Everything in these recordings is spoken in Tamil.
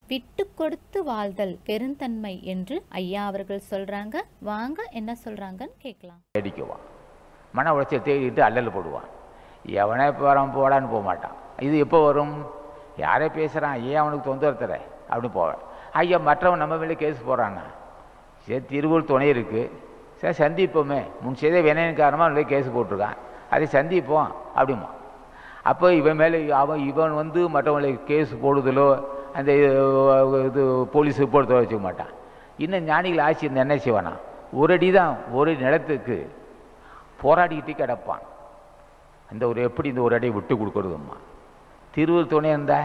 விட்டு கொடுத்து வாழ்தல் பெருந்தன்மை என்று ஐயா அவர்கள் சொல்றாங்க வாங்க என்ன சொல்றாங்கன்னு கேட்கலாம் அடிக்குவான் மன உளைச்சல் தேடிட்டு அல்லல் போடுவான் எவனே போகிறான் போடான்னு போக மாட்டான் இது எப்போ வரும் யாரே பேசுகிறான் ஏன் அவனுக்கு தொந்தரவு தர அப்படின்னு போவேன் ஐயா மற்றவன் நம்ம மேலே கேஸ் போடுறான்னா சரி திருவள்ளுவர் துணை இருக்குது சரி சந்திப்போமே முன் செய்த வினையின் காரணமாக அவன் கேஸ் போட்டிருக்கான் அதை சந்திப்போம் அப்படிமா அப்போ இவன் மேலே அவன் இவன் வந்து மற்றவங்களுக்கு கேஸ் போடுதலோ அந்த இது போலீஸ் ரிப்போர்ட் வச்சுக்க மாட்டான் இன்னும் ஞானிகள் ஆட்சி இருந்தா என்ன செய்வானா ஒரு அடி தான் ஒரு நிலத்துக்கு போராடிக்கிட்டு கிடப்பான் அந்த ஒரு எப்படி இந்த ஒரு அடி விட்டு கொடுக்கறதும்மா திருவள்ளுவர் துணை இருந்தா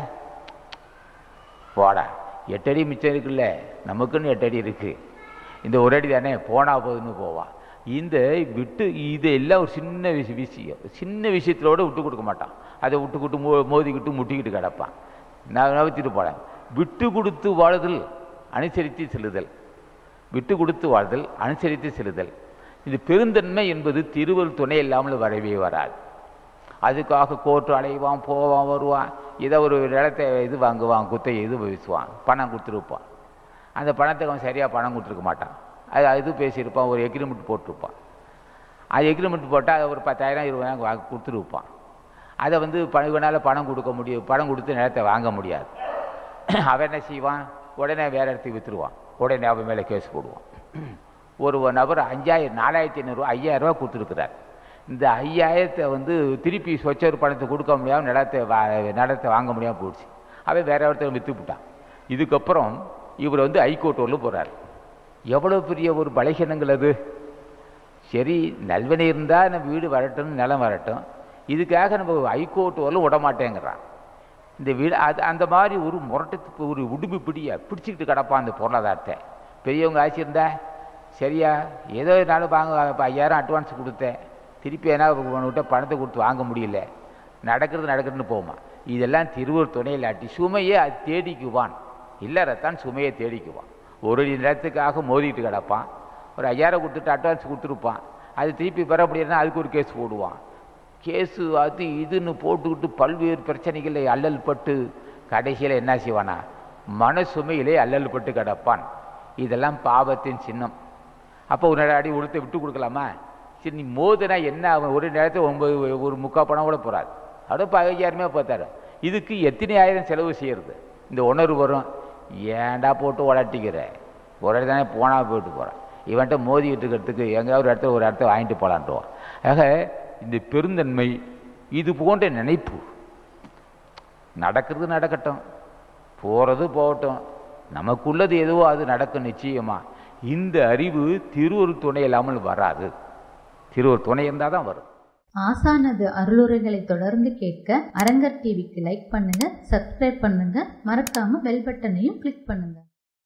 போடா எட்டு அடி மிச்சம் இருக்குல்ல நமக்குன்னு எட்டு அடி இருக்குது இந்த ஒரு அடி தானே போனா போதுன்னு போவான் இந்த விட்டு இது எல்லாம் ஒரு சின்ன விஷய விஷயம் சின்ன விஷயத்திலோட விட்டு கொடுக்க மாட்டான் அதை விட்டு கொடுத்து மோ மோதிக்கிட்டு முட்டிக்கிட்டு கிடப்பான் நான் நவத்திட்டு போனேன் விட்டு கொடுத்து வாழுதல் அனுசரித்து செல்லுதல் விட்டு கொடுத்து வாழ்தல் அனுசரித்து செல்லுதல் இது பெருந்தன்மை என்பது திருவள் துணை இல்லாமல் வரவே வராது அதுக்காக கோர்ட்டு அலைவான் போவான் வருவான் ஏதோ ஒரு நிலத்தை இது வாங்குவான் குத்தையை இது வீசுவான் பணம் கொடுத்துருப்பான் அந்த பணத்துக்கு அவன் சரியாக பணம் கொடுத்துருக்க மாட்டான் அது இது பேசியிருப்பான் ஒரு எக்ரிமெண்ட் போட்டிருப்பான் அது எக்ரிமெண்ட் போட்டால் ஒரு பத்தாயிரம் இருபதாயிரம் வா கொடுத்துருப்பான் அதை வந்து பணவனால் பணம் கொடுக்க முடியும் பணம் கொடுத்து நிலத்தை வாங்க முடியாது அவன் என்ன செய்வான் உடனே வேற இடத்துக்கு விற்றுருவான் உடனே அவன் மேலே கேஸ் போடுவான் ஒரு நபர் அஞ்சாயிரம் நாலாயிரத்தி ஐநூறுரூவா ஐயாயிரரூவா கொடுத்துருக்குறார் இந்த ஐயாயிரத்தை வந்து திருப்பி சொச்சர் பணத்தை கொடுக்க முடியாமல் நிலத்தை வா நிலத்தை வாங்க முடியாமல் போயிடுச்சு அவன் வேற ஒருத்தர் விற்றுப்பிட்டான் இதுக்கப்புறம் இவர் வந்து ஹைகோர்ட் வரலும் போகிறார் எவ்வளோ பெரிய ஒரு பலகீனங்கள் அது சரி நல்வனை இருந்தால் நம்ம வீடு வரட்டும் நிலம் வரட்டும் இதுக்காக நம்ம ஹைகோர்ட் வரலும் விட மாட்டேங்கிறான் இந்த வீடு அது அந்த மாதிரி ஒரு முரட்டத்துக்கு ஒரு உடும்பு பிடியா பிடிச்சிக்கிட்டு கிடப்பான் அந்த பொருளாதாரத்தை பெரியவங்க ஆட்சி இருந்தா சரியா ஏதோ என்னால் வாங்க இப்போ ஐயாயிரம் அட்வான்ஸ் கொடுத்தேன் திருப்பி என்ன விட்ட பணத்தை கொடுத்து வாங்க முடியல நடக்கிறது நடக்கிறதுன்னு போமா இதெல்லாம் திருவூர் துணை இல்லாட்டி சுமையை அது தேடிக்குவான் இல்லறத்தான் சுமையை தேடிக்குவான் ஒரு நேரத்துக்காக மோதிட்டு கிடப்பான் ஒரு ஐயாயிரம் கொடுத்துட்டு அட்வான்ஸ் கொடுத்துருப்பான் அது திருப்பி பெற முடியலன்னா அதுக்கு ஒரு கேஸ் போடுவான் கேஸு அது இதுன்னு போட்டுக்கிட்டு பல்வேறு பிரச்சனைகளை அல்லல் பட்டு கடைசியில் என்ன செய்வானா மன சுமையிலே அல்லல் பட்டு கிடப்பான் இதெல்லாம் பாவத்தின் சின்னம் அப்போ ஒரு அடி உளுத்தை விட்டு கொடுக்கலாமா சரி நீ மோதுனா என்ன அவன் ஒரு நேரத்தில் ஒன்பது ஒரு முக்கால் பணம் கூட போகிறாது அப்படியே பதினஞ்சாயிரமே பார்த்தாரு இதுக்கு எத்தனை ஆயிரம் செலவு செய்யறது இந்த உணர்வு வரும் ஏன்டா போட்டு உலட்டிக்கிற ஒரு இடத்துல தானே போனால் போயிட்டு போகிறான் இவன்கிட்ட மோதிக்கிட்டு இருக்கிறதுக்கு எங்கேயாவது ஒரு இடத்துல ஒரு இடத்த வாங்கிட்டு போகலான்ட்டுவான் ஆக இந்த பெருந்தன்மை இது போன்ற நினைப்பு நடக்கிறது நடக்கட்டும் போகிறது போகட்டும் நமக்குள்ளது எதுவோ அது நடக்கும் நிச்சயமா இந்த அறிவு திருவொரு துணை இல்லாமல் வராது திருவொரு துணை இருந்தால் தான் வரும் ஆசானது அருளுரைகளை தொடர்ந்து கேட்க அரங்கர் டிவிக்கு லைக் பண்ணுங்க சப்ஸ்கிரைப் பண்ணுங்க மறக்காம பெல் பட்டனையும் கிளிக் பண்ணுங்க